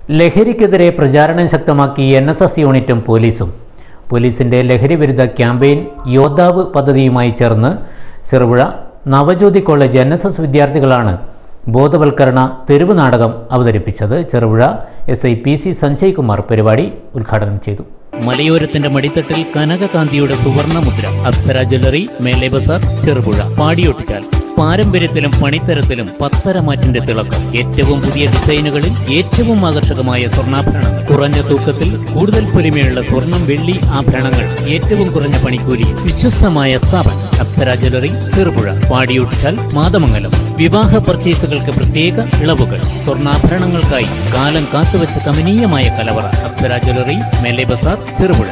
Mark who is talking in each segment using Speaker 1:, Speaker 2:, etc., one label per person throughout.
Speaker 1: ലഹരിക്കെതിരെ പ്രചാരണം ശക്തമാക്കി എൻ എസ് എസ് യൂണിറ്റും പോലീസും പോലീസിന്റെ ലഹരി വിരുദ്ധ ക്യാമ്പയിൻ യോദ്ധാവ് പദ്ധതിയുമായി ചേർന്ന് Cherupuzha Navajyothi college N S S വിദ്യാർത്ഥികളാണ് ബോധവൽക്കരണ തെരുവ് നാടകം അവതരിപ്പിച്ചത് Cherupuzha S I P C Sanjay Kumar പരിപാടി ഉദ്ഘാടനം ചെയ്തു മലയോരത്തിന്റെ മടിത്തട്ടിൽ കനകകാന്തിയുടെ സുവർണ മുദ്ര അപ്സര ജ്വല്ലറി മേലെ ബസാർ ചെറുപുഴ പാടിയൊട്ടിച്ചാൽ പാരമ്പര്യത്തിലും പണിത്തരത്തിലും പത്തരമാറ്റിന്റെ തിളക്കം ഏറ്റവും പുതിയ ഡിസൈനുകളിൽ ഏറ്റവും ആകർഷകമായ സ്വർണ്ണാഭരണങ്ങൾ കുറഞ്ഞ തൂക്കത്തിൽ കൂടുതൽ പൊലിമയുള്ള സ്വർണം വെള്ളി ആഭരണങ്ങൾ ഏറ്റവും കുറഞ്ഞ പണിക്കൂലി വിശ്വസ്തമായ സ്ഥാപനം അപ്സര ജ്വല്ലറി ചെറുപുഴ പാടിയൊട്ടിച്ചാൽ മാതമംഗലം വിവാഹ പർച്ചേസുകൾക്ക് പ്രത്യേക ഇളവുകൾ സ്വർണ്ണാഭരണങ്ങൾക്കായി കാലം കാത്തുവച്ച കമനീയമായ കലവറ അപ്സര ജ്വല്ലറി മേലെ ബസാർ ചെറുപുഴ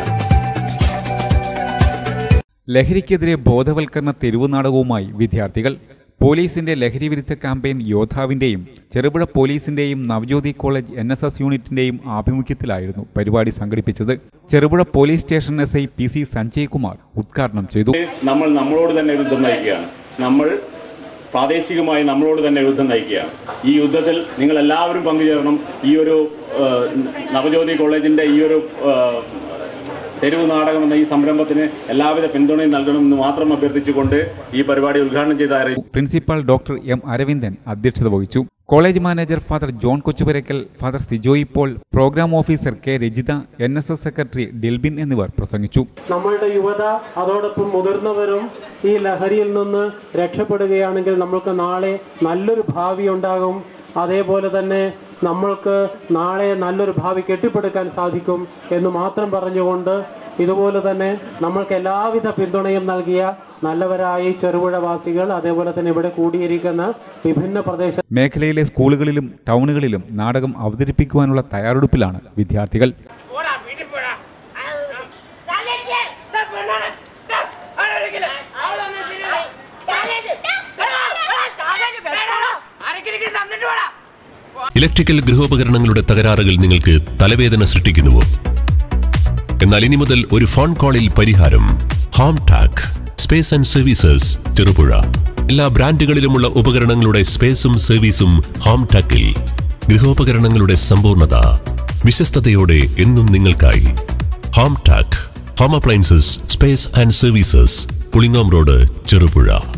Speaker 2: ലഹരിക്കെതിരെ ബോധവൽക്കരണ തെരുവു നാടകവുമായി വിദ്യാർത്ഥികൾ പോലീസിന്റെ ലഹരി വിരുദ്ധ ക്യാമ്പയിൻ യോദ്ധാവിന്റെയും ചെറുപുഴ പോലീസിന്റെയും Navajyothi college N S S യൂണിറ്റിന്റെയും ആഭിമുഖ്യത്തിലായിരുന്നു പരിപാടി സംഘടിപ്പിച്ചത് Cherupuzha police station S I P C Sanjay Kumar ഉദ്ഘാടനം ചെയ്തു
Speaker 3: നമ്മൾ നമ്മളോട് തന്നെ യുദ്ധം നയിക്കുകയാണ് നമ്മൾ പ്രാദേശികമായി നമ്മളോട് തന്നെ യുദ്ധം നയിക്കുകയാണ് ഈ യുദ്ധത്തിൽ നിങ്ങൾ എല്ലാവരും പങ്കുചേരണം ഈ ഒരു ആ, നവജ്യോതി കോളേജിൻ്റെ ഈ ഒരു ആ, തെരുവ് നാടകം എന്ന ഈ സംരംഭത്തിന് എല്ലാവിധ പിന്തുണയും നൽകണമെന്ന് മാത്രം അഭ്യർത്ഥിച്ചുകൊണ്ട് ഈ പരിപാടി ഉദ്ഘാടനം ചെയ്ത അറിയിച്ചു
Speaker 2: പ്രിൻസിപ്പൽ ഡോക്ടർ എം അരവിന്ദൻ അധ്യക്ഷത വഹിച്ചു college manager father John Kochupurackal father Sijoy Paul programme officer K Rajitha N S S secretary Dilbin എന്നിവർ പ്രസംഗിച്ചു
Speaker 4: നമ്മളുടെ യുവത അതോടൊപ്പം മുതിർന്നവരും ഈ ലഹരിയിൽ നിന്ന് രക്ഷപ്പെടുകയാണെങ്കിൽ നമ്മൾക്ക് നാളെ നല്ലൊരു ഭാവി ഉണ്ടാകും അതേപോലെ തന്നെ നമ്മൾക്ക് നാളെ നല്ലൊരു ഭാവി കെട്ടിപ്പടുക്കാൻ സാധിക്കും എന്ന് മാത്രം പറഞ്ഞുകൊണ്ട് ഇതുപോലെ തന്നെ നമ്മൾക്ക് എല്ലാവിധ പിന്തുണയും നൽകിയ നല്ലവരായ ഈ ചെറുപുഴവാസികൾ അതേപോലെ തന്നെ ഇവിടെ കൂടിയിരിക്കുന്ന വിഭിന്ന പ്രദേശ
Speaker 2: മേഖലയിലെ സ്കൂളുകളിലും ടൗണുകളിലും നാടകം അവതരിപ്പിക്കുവാനുള്ള തയ്യാറെടുപ്പിലാണ് വിദ്യാർത്ഥികൾ
Speaker 5: പോടാ വീട്ടിൽ പോടാ ചാലേജ് ദാ പെണ്ണാണ് ദാ അവളെ വിളിക്കില്ല അവളൊന്നും ശരിയല്ല ചാലേജ് പെണ്ണാണോ ആരെങ്കിലും തന്നിട്ട് പോടാ
Speaker 6: ഇലക്ട്രിക്കൽ ഗൃഹോപകരണങ്ങളുടെ തകരാറുകൾ നിങ്ങൾക്ക് തലവേദന സൃഷ്ടിക്കുന്നുവോ എന്നാൽ ഇനി മുതൽ ഒരു ഫോൺ കോളിൽ പരിഹാരം ഹോം ടാക് സ്പേസ് ആൻഡ് സർവീസസ് ചെറുപുഴ എല്ലാ ബ്രാൻഡുകളിലുമുള്ള ഉപകരണങ്ങളുടെ സ്പേസും സർവീസും ഹോം ടാക്കിൽ ഗൃഹോപകരണങ്ങളുടെ സമ്പൂർണ്ണത വിശ്വസ്തയോടെ എന്നും നിങ്ങൾക്കായി ഹോം ടാക് home appliances space and services Pulingome road Cherupuzha